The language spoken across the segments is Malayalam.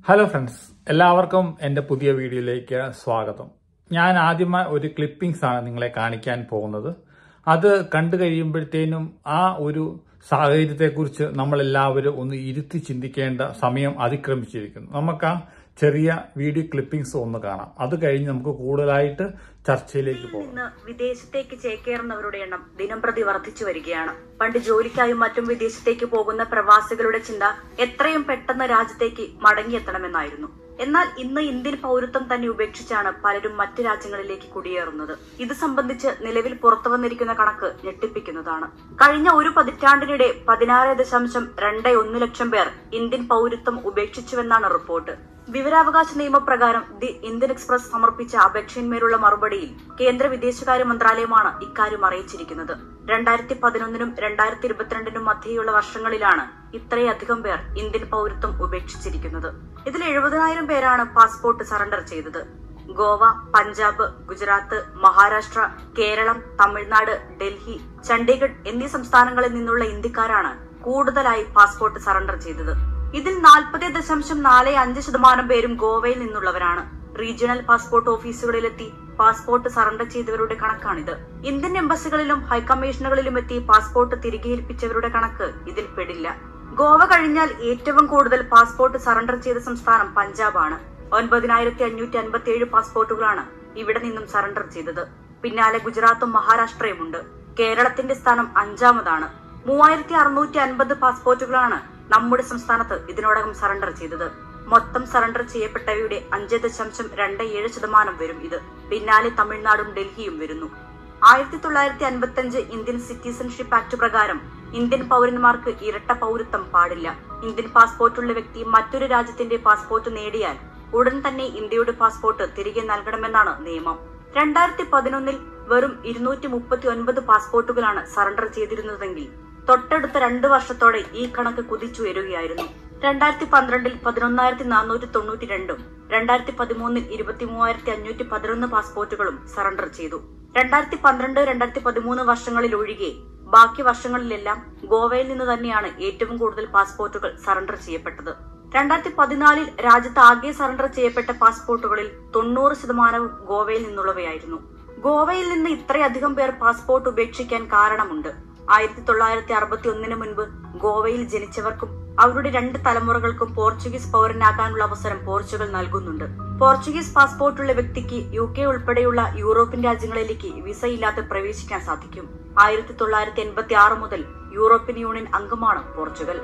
ഹലോ ഫ്രണ്ട്സ് എല്ലാവർക്കും എൻ്റെ പുതിയ വീഡിയോയിലേക്ക് സ്വാഗതം ഞാൻ ആദ്യമായി ഒരു ക്ലിപ്പിംഗ്സ് ആണ് നിങ്ങളെ കാണിക്കാൻ പോകുന്നത് അത് കണ്ടു കഴിയുമ്പോഴത്തേനും ആ ഒരു സാഹചര്യത്തെക്കുറിച്ച് നമ്മളെല്ലാവരും ഒന്ന് ഇരുത്തി ചിന്തിക്കേണ്ട സമയം അതിക്രമിച്ചിരിക്കുന്നു നമുക്ക് ആ ചെറിയ വീഡിയോ ക്ലിപ്പിംഗ്സ് ഒന്ന് കാണാം അത് കഴിഞ്ഞ് നമുക്ക് കൂടുതലായിട്ട് ചർച്ചയിലേക്ക് പോകാം നിന്ന് വിദേശത്തേക്ക് ചേക്കേറുന്നവരുടെ എണ്ണം ദിനംപ്രതി വർദ്ധിച്ചു വരികയാണ് പണ്ട് ജോലിക്കായും മറ്റും വിദേശത്തേക്ക് പോകുന്ന പ്രവാസികളുടെ ചിന്ത എത്രയും പെട്ടെന്ന് രാജ്യത്തേക്ക് മടങ്ങിയെത്തണമെന്നായിരുന്നു എന്നാൽ ഇന്ന് ഇന്ത്യൻ പൗരത്വം തന്നെ ഉപേക്ഷിച്ചാണ് പലരും മറ്റ് രാജ്യങ്ങളിലേക്ക് കുടിയേറുന്നത് ഇത് സംബന്ധിച്ച് നിലവിൽ പുറത്തു വന്നിരിക്കുന്ന കണക്ക് ഞെട്ടിപ്പിക്കുന്നതാണ് കഴിഞ്ഞ ഒരു പതിറ്റാണ്ടിനിടെ പതിനാറ് ദശാംശം രണ്ട് ഒന്ന് ലക്ഷം പേർ ഇന്ത്യൻ പൗരത്വം ഉപേക്ഷിച്ചുവെന്നാണ് റിപ്പോർട്ട് വിവരാവകാശ നിയമപ്രകാരം ദി ഇന്ത്യൻ എക്സ്പ്രസ് സമർപ്പിച്ച അപേക്ഷയിന്മേലുള്ള മറുപടിയിൽ കേന്ദ്ര വിദേശകാര്യ മന്ത്രാലയമാണ് ഇക്കാര്യം അറിയിച്ചിരിക്കുന്നത് രണ്ടായിരത്തി പതിനൊന്നിനും രണ്ടായിരത്തി ഇരുപത്തിരണ്ടിനും മധ്യയുള്ള വർഷങ്ങളിലാണ് ഇത്രയധികം പേർ ഇന്ത്യൻ പൗരത്വം ഉപേക്ഷിച്ചിരിക്കുന്നത് ഇതിൽ എഴുപതിനായിരം പേരാണ് പാസ്പോർട്ട് സറണ്ടർ ചെയ്തത് ഗോവ പഞ്ചാബ് ഗുജറാത്ത് മഹാരാഷ്ട്ര കേരളം തമിഴ്നാട് ഡൽഹി ചണ്ഡീഗഡ് എന്നീ സംസ്ഥാനങ്ങളിൽ നിന്നുള്ള ഇന്ത്യക്കാരാണ് കൂടുതലായി പാസ്പോർട്ട് സറണ്ടർ ചെയ്തത് ഇതിൽ നാൽപ്പത് ദശാംശം നാല് അഞ്ച് ശതമാനം പേരും ഗോവയിൽ നിന്നുള്ളവരാണ് റീജിയണൽ പാസ്പോർട്ട് ഓഫീസുകളിലെത്തി പാസ്പോർട്ട് സറണ്ടർ ചെയ്തവരുടെ കണക്കാണിത് ഇന്ത്യൻ എംബസികളിലും ഹൈക്കമ്മീഷനുകളിലും എത്തി പാസ്പോർട്ട് തിരികെ ഏൽപ്പിച്ചവരുടെ കണക്ക് ഇതിൽ പെടില്ല ഗോവ കഴിഞ്ഞാൽ ഏറ്റവും കൂടുതൽ പാസ്പോർട്ട് സറണ്ടർ ചെയ്ത സംസ്ഥാനം പഞ്ചാബാണ് ഒൻപതിനായിരത്തി അഞ്ഞൂറ്റി അൻപത്തി ഏഴ് പാസ്പോർട്ടുകളാണ് ഇവിടെ നിന്നും സറണ്ടർ ചെയ്തത് പിന്നാലെ ഗുജറാത്തും മഹാരാഷ്ട്രയുമുണ്ട് കേരളത്തിന്റെ സ്ഥാനം അഞ്ചാമതാണ് മൂവായിരത്തി അറുന്നൂറ്റി അൻപത് പാസ്പോർട്ടുകളാണ് നമ്മുടെ സംസ്ഥാനത്ത് ഇതിനോടകം സറണ്ടർ ചെയ്തത് മൊത്തം സറണ്ടർ ചെയ്യപ്പെട്ടവയുടെ അഞ്ച് ദശാംശം രണ്ട് ഏഴ് ശതമാനം വരും ഇത് പിന്നാലെ തമിഴ്നാടും ഡൽഹിയും വരുന്നു ആയിരത്തി തൊള്ളായിരത്തി അൻപത്തി അഞ്ച് ഇന്ത്യൻ സിറ്റിസൺഷിപ്പ് ആക്ട് പ്രകാരം ഇന്ത്യൻ പൗരന്മാർക്ക് ഇരട്ട പൗരത്വം പാടില്ല ഇന്ത്യൻ പാസ്പോർട്ടുള്ള വ്യക്തി മറ്റൊരു രാജ്യത്തിന്റെ പാസ്പോർട്ട് നേടിയാൽ ഉടൻ തന്നെ ഇന്ത്യയുടെ പാസ്പോർട്ട് തിരികെ നൽകണമെന്നാണ് നിയമം രണ്ടായിരത്തി പതിനൊന്നിൽ വെറും ഇരുന്നൂറ്റി മുപ്പത്തി ഒൻപത് പാസ്പോർട്ടുകളാണ് സറണ്ടർ ചെയ്തിരുന്നതെങ്കിൽ തൊട്ടടുത്ത രണ്ട് വർഷത്തോടെ ഈ കണക്ക് കുതിച്ചുയരുകയായിരുന്നു രണ്ടായിരത്തി പന്ത്രണ്ടിൽ പതിനൊന്നായിരത്തി നാനൂറ്റി തൊണ്ണൂറ്റി രണ്ടും രണ്ടായിരത്തി പതിമൂന്നിൽ ഇരുപത്തി മൂവായിരത്തി അഞ്ഞൂറ്റി പതിനൊന്ന് പാസ്പോർട്ടുകളും സറണ്ടർ ചെയ്തു രണ്ടായിരത്തി പന്ത്രണ്ട് രണ്ടായിരത്തി പതിമൂന്ന് വർഷങ്ങളിൽ ഒഴികെ ബാക്കി വർഷങ്ങളിലെല്ലാം ഗോവയിൽ നിന്ന് തന്നെയാണ് ഏറ്റവും കൂടുതൽ പാസ്പോർട്ടുകൾ സറണ്ടർ ചെയ്യപ്പെട്ടത് രണ്ടായിരത്തി പതിനാലിൽ രാജ്യത്ത് ആകെ സറണ്ടർ ചെയ്യപ്പെട്ട പാസ്പോർട്ടുകളിൽ തൊണ്ണൂറ് ശതമാനവും ഗോവയിൽ നിന്നുള്ളവയായിരുന്നു ഗോവയിൽ നിന്ന് ഇത്രയധികം പേർ പാസ്പോർട്ട് ഉപേക്ഷിക്കാൻ കാരണമുണ്ട് ആയിരത്തി തൊള്ളായിരത്തി അറുപത്തി ഒന്നിന് മുൻപ് ഗോവയിൽ ജനിച്ചവർക്കും അവരുടെ രണ്ട് തലമുറകൾക്കും പോർച്ചുഗീസ് പൗരനാകാനുള്ള അവസരം പോർച്ചുഗൽ നൽകുന്നുണ്ട് പോർച്ചുഗീസ് പാസ്പോർട്ടുള്ള വ്യക്തിക്ക് യു കെ ഉൾപ്പെടെയുള്ള യൂറോപ്യൻ രാജ്യങ്ങളിലേക്ക് വിസ ഇല്ലാതെ പ്രവേശിക്കാൻ സാധിക്കും ആയിരത്തി തൊള്ളായിരത്തി എൺപത്തി ആറ് മുതൽ യൂറോപ്യൻ യൂണിയൻ അംഗമാണ് പോർച്ചുഗൽ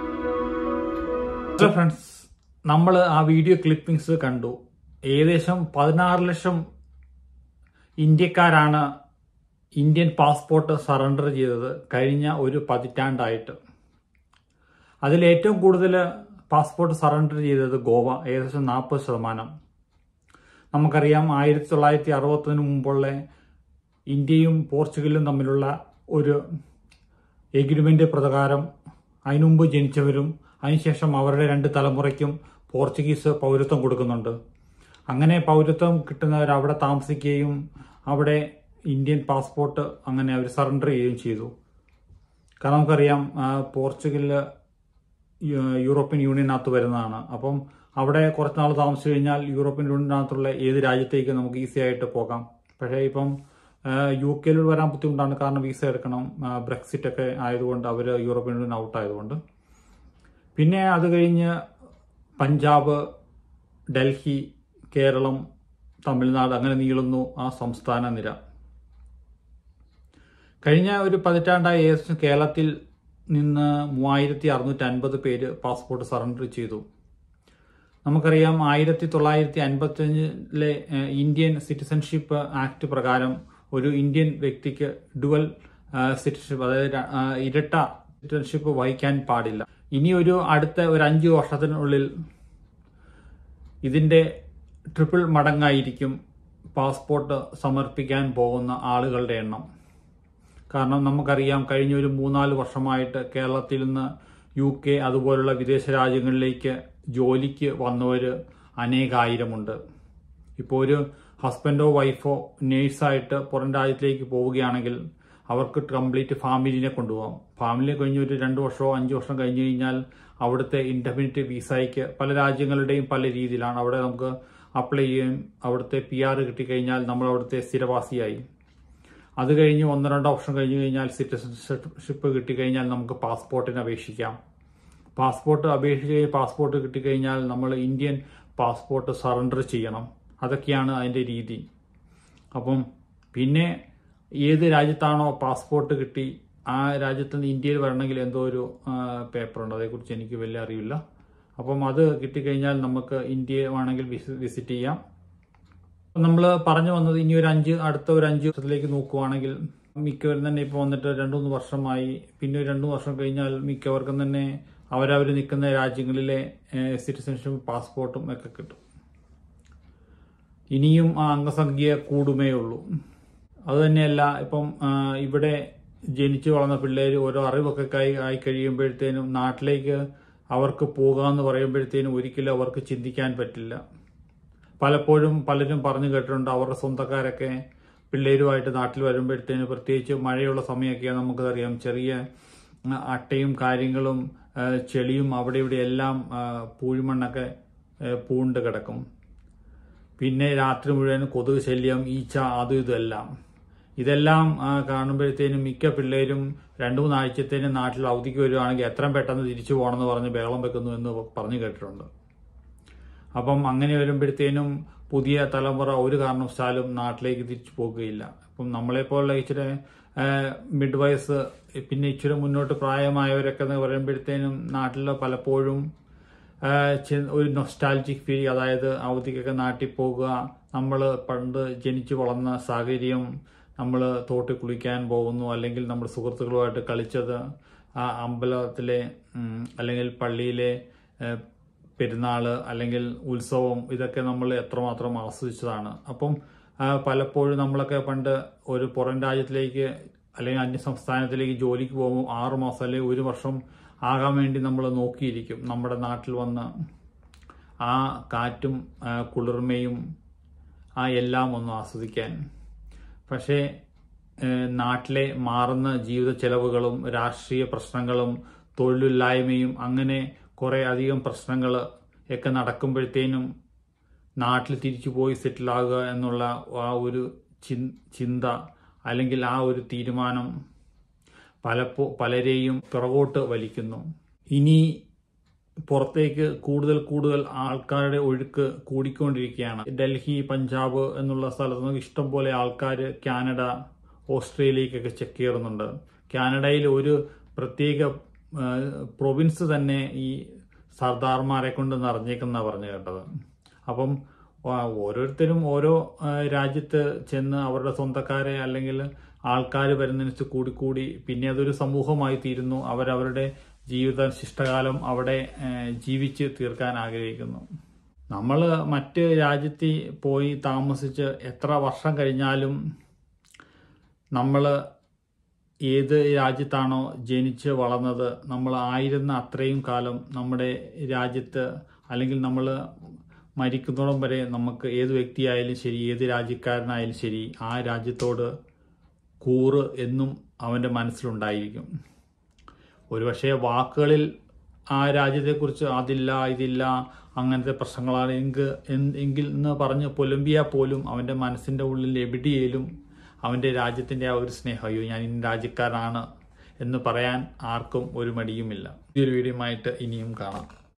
ഹലോ ഫ്രണ്ട്സ് നമ്മൾ ആ വീഡിയോ ക്ലിപ്പിംഗ്സ് കണ്ടു ഏകദേശം പതിനാറ് ലക്ഷം ഇന്ത്യക്കാരാണ് ഇന്ത്യൻ പാസ്പോർട്ട് സറണ്ടർ ചെയ്തത് കഴിഞ്ഞ ഒരു പതിറ്റാണ്ടായിട്ട് അതിൽ ഏറ്റവും കൂടുതൽ പാസ്പോർട്ട് സറണ്ടർ ചെയ്തത് ഗോവ ഏകദേശം നാൽപ്പത് ശതമാനം നമുക്കറിയാം ആയിരത്തി തൊള്ളായിരത്തി അറുപത്തിന് മുമ്പുള്ള ഇന്ത്യയും പോർച്ചുഗലും തമ്മിലുള്ള ഒരു എഗ്രിമെന്റ് പ്രകാരം അതിനുമുമ്പ് ജനിച്ചവരും അതിനുശേഷം അവരുടെ രണ്ട് തലമുറയ്ക്കും പോർച്ചുഗീസ് പൗരത്വം കൊടുക്കുന്നുണ്ട് അങ്ങനെ പൗരത്വം കിട്ടുന്നവർ അവിടെ താമസിക്കുകയും അവിടെ ഇന്ത്യൻ പാസ്പോർട്ട് അങ്ങനെ അവർ സറണ്ടർ ചെയ്യുകയും ചെയ്തു കാരണം നമുക്കറിയാം ആ, പോർച്ചുഗലില് യു- യൂറോപ്യൻ യൂണിയനകത്ത് വരുന്നതാണ് അപ്പം അവിടെ കുറച്ച് നാൾ താമസിച്ചു കഴിഞ്ഞാൽ യൂറോപ്യൻ യൂണിയനകത്തുള്ള ഏത് രാജ്യത്തേക്ക് നമുക്ക് ഈസി ആയിട്ട് പോകാം പക്ഷേ ഇപ്പം ആ, യു കെയിൽ വരാൻ ബുദ്ധിമുട്ടാണ് കാരണം വിസ എടുക്കണം ആ, ബ്രെക്സിറ്റ് ഒക്കെ ആയതുകൊണ്ട് അവർ യൂറോപ്യൻ യൂണിയൻ ഔട്ട് ആയതുകൊണ്ട് പിന്നെ അത് കഴിഞ്ഞ് പഞ്ചാബ് ഡൽഹി കേരളം തമിഴ്നാട് അങ്ങനെ നീളുന്നു ആ സംസ്ഥാന നിര കഴിഞ്ഞ ഒരു പതിറ്റാണ്ടായി ഏകദേശം കേരളത്തിൽ നിന്ന് മൂവായിരത്തി അറുന്നൂറ്റി അൻപത് പേര് പാസ്പോർട്ട് സറണ്ടർ ചെയ്തു നമുക്കറിയാം ആയിരത്തി തൊള്ളായിരത്തി അൻപത്തിയഞ്ചിലെ ഇന്ത്യൻ സിറ്റിസൺഷിപ്പ് ആക്ട് പ്രകാരം ഒരു ഇന്ത്യൻ വ്യക്തിക്ക് ഡുവൽ സിറ്റിസൺഷിപ്പ് അതായത് ര- ആ, ഇരട്ട സിറ്റിസൺഷിപ്പ് വഹിക്കാൻ പാടില്ല ഇനി ഒരു അടുത്ത ഒരു അഞ്ച് വർഷത്തിനുള്ളിൽ ഇതിന്റെ ട്രിപ്പിൾ മടങ്ങായിരിക്കും പാസ്പോർട്ട് സമർപ്പിക്കാൻ പോകുന്ന ആളുകളുടെ എണ്ണം കാരണം നമുക്കറിയാം കഴിഞ്ഞ ഒരു മൂന്നാല് വർഷമായിട്ട് കേരളത്തിൽ നിന്ന് യു കെ അതുപോലുള്ള വിദേശ രാജ്യങ്ങളിലേക്ക് ജോലിക്ക് വന്നവർ അനേകായിരമുണ്ട് ഇപ്പോൾ ഒരു ഹസ്ബൻഡോ വൈഫോ നേഴ്സായിട്ട് പുറം രാജ്യത്തിലേക്ക് പോവുകയാണെങ്കിൽ അവർക്ക് കംപ്ലീറ്റ് ഫാമിലിനെ കൊണ്ടുപോകാം ഫാമിലി കഴിഞ്ഞ് ഒരു രണ്ട് വർഷമോ അഞ്ച് വർഷം കഴിഞ്ഞ് കഴിഞ്ഞാൽ അവിടുത്തെ ഇൻഡെഫിനിറ്റ് വിസയ്ക്ക് പല രാജ്യങ്ങളുടെയും പല രീതിയിലാണ് അവിടെ നമുക്ക് അപ്ലൈ ചെയ്യും അവിടുത്തെ പി ആർ കിട്ടിക്കഴിഞ്ഞാൽ നമ്മൾ അവിടുത്തെ സ്ഥിരവാസിയായി അത് കഴിഞ്ഞ് ഒന്ന് രണ്ട് ഓപ്ഷൻ കഴിഞ്ഞ് കഴിഞ്ഞാൽ സിറ്റിസൺഷിപ്പ് കിട്ടിക്കഴിഞ്ഞാൽ നമുക്ക് പാസ്പോർട്ടിന് അപേക്ഷിക്കാം പാസ്പോർട്ട് അപേക്ഷിച്ച് പാസ്പോർട്ട് കിട്ടിക്കഴിഞ്ഞാൽ നമ്മൾ ഇന്ത്യൻ പാസ്പോർട്ട് സറണ്ടർ ചെയ്യണം അതൊക്കെയാണ് അതിൻ്റെ രീതി അപ്പം പിന്നെ ഏത് രാജ്യത്താണോ പാസ്പോർട്ട് കിട്ടി ആ രാജ്യത്ത് നിന്ന് ഇന്ത്യയിൽ വരണമെങ്കിൽ എന്തോ ഒരു പേപ്പറുണ്ട് അതേക്കുറിച്ച് എനിക്ക് വലിയ അറിവില്ല അപ്പം അത് കിട്ടിക്കഴിഞ്ഞാൽ നമുക്ക് ഇന്ത്യയെ വേണമെങ്കിൽ വിസിറ്റ് ചെയ്യാം നമ്മൾ പറഞ്ഞു വന്നത് ഇനി ഒരു അഞ്ച് അടുത്ത ഒരു അഞ്ച് വർഷത്തിലേക്ക് നോക്കുവാണെങ്കിൽ മിക്കവരും തന്നെ ഇപ്പോൾ വന്നിട്ട് രണ്ടു മൂന്ന് വർഷമായി പിന്നെ ഒരു രണ്ടു വർഷം കഴിഞ്ഞാൽ മിക്കവർക്കും തന്നെ അവരവർ നിൽക്കുന്ന രാജ്യങ്ങളിലെ സിറ്റിസൺഷിപ്പ് പാസ്പോർട്ടും ഒക്കെ കിട്ടും ഇനിയും ആ അംഗസംഖ്യ കൂടുമേ ഉള്ളൂ അതുതന്നെയല്ല ഇപ്പം ആ, ഇവിടെ ജനിച്ചു വളർന്ന പിള്ളേർ ഓരോ അറിവൊക്കെ കൈ ആയി കഴിയുമ്പോഴത്തേനും നാട്ടിലേക്ക് അവർക്ക് പോകാമെന്ന് പറയുമ്പോഴത്തേനും ഒരിക്കലും അവർക്ക് ചിന്തിക്കാൻ പറ്റില്ല പലപ്പോഴും പലരും പറഞ്ഞു കേട്ടിട്ടുണ്ട് അവരുടെ സ്വന്തക്കാരൊക്കെ പിള്ളേരുമായിട്ട് നാട്ടിൽ വരുമ്പോഴത്തേന് പ്രത്യേകിച്ച് മഴയുള്ള സമയമൊക്കെയാണ് നമുക്കറിയാം ചെറിയ ആ, അട്ടയും കാര്യങ്ങളും ആ, ചെളിയും അവിടെ ഇവിടെ എല്ലാം ആ, പൂഴിമണ്ണൊക്കെ ആ, പൂണ്ട് കിടക്കും പിന്നെ രാത്രി മുഴുവൻ കൊതുക് ശല്യം ഈച്ച അതും ഇതെല്ലാം ഇതെല്ലാം ആ, കാണുമ്പോഴത്തേനും മിക്ക പിള്ളേരും രണ്ടു മൂന്നാഴ്ചത്തേനും നാട്ടിൽ അവധിക്ക് വരുവാണെങ്കിൽ എത്രയും പെട്ടെന്ന് തിരിച്ചു പോകണമെന്ന് പറഞ്ഞ് ബഹളം വെക്കുന്നു എന്ന് പറഞ്ഞു കേട്ടിട്ടുണ്ട് അപ്പം അങ്ങനെ വരുമ്പോഴത്തേനും പുതിയ തലമുറ ഒരു കാരണവശാലും നാട്ടിലേക്ക് തിരിച്ചു പോകുകയില്ല അപ്പം നമ്മളെപ്പോലുള്ള ഇച്ചിരി മിഡ് വയസ്സ് പിന്നെ ഇച്ചിരി മുന്നോട്ട് പ്രായമായവരൊക്കെ എന്ന് പറയുമ്പോഴത്തേനും നാട്ടിൽ പലപ്പോഴും ആ, ചെ- ഒരു നൊസ്റ്റാലജിക് ഫീൽ അതായത് അവധിക്കൊക്കെ നാട്ടിൽ പോകുക നമ്മൾ പണ്ട് ജനിച്ചു വളർന്ന സാഹചര്യം നമ്മൾ തോട്ടിൽ കുളിക്കാൻ പോകുന്നു അല്ലെങ്കിൽ നമ്മുടെ സുഹൃത്തുക്കളുമായിട്ട് കളിച്ചത് ആ അമ്പലത്തിലെ ഉം, അല്ലെങ്കിൽ പള്ളിയിലെ ഏഹ്, പെരുന്നാള് അല്ലെങ്കിൽ ഉത്സവം ഇതൊക്കെ നമ്മൾ എത്രമാത്രം ആസ്വദിച്ചതാണ് അപ്പം ആ, പലപ്പോഴും നമ്മളൊക്കെ പണ്ട് ഒരു പുറം രാജ്യത്തിലേക്ക് അല്ലെങ്കിൽ അന്യ സംസ്ഥാനത്തിലേക്ക് ജോലിക്ക് പോകുമ്പോൾ ആറു മാസം അല്ലെങ്കിൽ ഒരു വർഷം ആകാൻ വേണ്ടി നമ്മൾ നോക്കിയിരിക്കും നമ്മുടെ നാട്ടിൽ വന്ന് ആ കാറ്റും ആ, കുളിർമയും ആ എല്ലാം ഒന്ന് ആസ്വദിക്കാൻ പക്ഷേ ഏഹ്, നാട്ടിലെ മാറുന്ന ജീവിത ചെലവുകളും രാഷ്ട്രീയ പ്രശ്നങ്ങളും തൊഴിലില്ലായ്മയും അങ്ങനെ കുറെ അധികം പ്രശ്നങ്ങൾ ഒക്കെ നടക്കുമ്പോഴത്തേനും നാട്ടിൽ തിരിച്ചു പോയി സെറ്റിൽ ആകുക എന്നുള്ള ആ ഒരു ചിൻ- ചിന്ത അല്ലെങ്കിൽ ആ ഒരു തീരുമാനം പലപ്പോ പലരെയും പിറകോട്ട് വലിക്കുന്നു ഇനി പുറത്തേക്ക് കൂടുതൽ കൂടുതൽ ആൾക്കാരുടെ ഒഴുക്ക് കൂടിക്കൊണ്ടിരിക്കുകയാണ് ഡൽഹി പഞ്ചാബ് എന്നുള്ള സ്ഥലത്ത് നിന്ന് ഇഷ്ടം പോലെ ആൾക്കാർ കാനഡ ഓസ്ട്രേലിയക്കൊക്കെ ചെക്കേറുന്നുണ്ട് കാനഡയിൽ ഒരു പ്രത്യേക പ്രൊവിൻസ് തന്നെ ഈ സർദാർമാരെ കൊണ്ട് നിറഞ്ഞേക്കുന്ന പറഞ്ഞു കേട്ടത് അപ്പം ആ, ഓരോരുത്തരും ഓരോ ആ, രാജ്യത്ത് ചെന്ന് അവരുടെ സ്വന്തക്കാരെ അല്ലെങ്കിൽ ആൾക്കാർ വരുന്നതിനനുസരിച്ച് കൂടി കൂടി പിന്നെ അതൊരു സമൂഹമായി തീരുന്നു അവരവരുടെ ജീവിത ശിഷ്ടകാലം അവിടെ ആ, ജീവിച്ച് തീർക്കാൻ ആഗ്രഹിക്കുന്നു നമ്മൾ മറ്റ് രാജ്യത്തിൽ പോയി താമസിച്ച് എത്ര വർഷം കഴിഞ്ഞാലും നമ്മൾ ഏത് രാജ്യത്താണോ ജനിച്ച് വളർന്നത് നമ്മൾ ആയിരുന്ന അത്രയും കാലം നമ്മുടെ രാജ്യത്ത് അല്ലെങ്കിൽ നമ്മൾ മരിക്കുന്നിടം വരെ നമുക്ക് ഏത് വ്യക്തിയായാലും ശരി ഏത് രാജ്യക്കാരനായാലും ശരി ആ രാജ്യത്തോട് കൂറ് എന്നും അവൻ്റെ മനസ്സിലുണ്ടായിരിക്കും ഒരുപക്ഷെ വാക്കുകളിൽ ആ രാജ്യത്തെക്കുറിച്ച് അതില്ല ഇതില്ല അങ്ങനത്തെ പ്രശ്നങ്ങളാണ് എങ്കിൽ എങ്കിൽ എന്ന് പറഞ്ഞ് പുലമ്പിയാൽ പോലും അവൻ്റെ മനസ്സിൻ്റെ ഉള്ളിൽ എവിടെയേലും അവൻ്റെ രാജ്യത്തിൻ്റെ ആ ഒരു സ്നേഹം അയ്യോ ഞാൻ ഇന്ന രാജ്യക്കാരനാണ് എന്ന് പറയാൻ ആർക്കും ഒരു മടിയുമില്ല ഈ ഒരു വീഡിയോ ആയിട്ട് ഇനിയും കാണാം